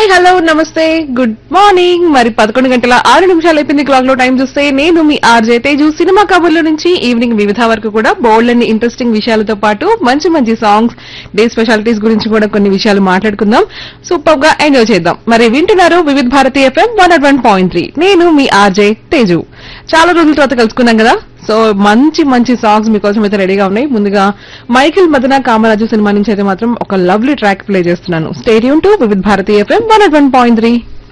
hi hello నమస్తే good morning మరి పదకొండు గంటల ఆరు నిమిషాలు అయిపోయింది క్లాక్ లో టైం చూస్తే నేను మీ ఆర్జే తేజు సినిమా కబుర్ల నుంచి ఈవినింగ్ వివిధ వరకు కూడా బోల్డ్ అన్ని ఇంట్రెస్టింగ్ విషయాలతో పాటు మంచి మంచి సాంగ్స్ డే స్పెషాలిటీస్ గురించి కూడా కొన్ని విషయాలు మాట్లాడుకుందాం సూపర్ గా ఎంజాయ్ చేద్దాం మరి వింటున్నారు Vividh Bharati FM one one point three నేను మీ ఆర్జే తేజు చాలా రోజుల తర్వాత కలుసుకున్నాం కదా సో మంచి మంచి సాంగ్స్ మీకోసం అయితే రెడీగా ఉన్నాయి ముందుగా మైకిల్ మదన కామరాజు సినిమా నుంచి అయితే మాత్రం ఒక లవ్లీ ట్రాక్ ప్లే చేస్తున్నాను stay tuned to Vividh Bharati FM one one point three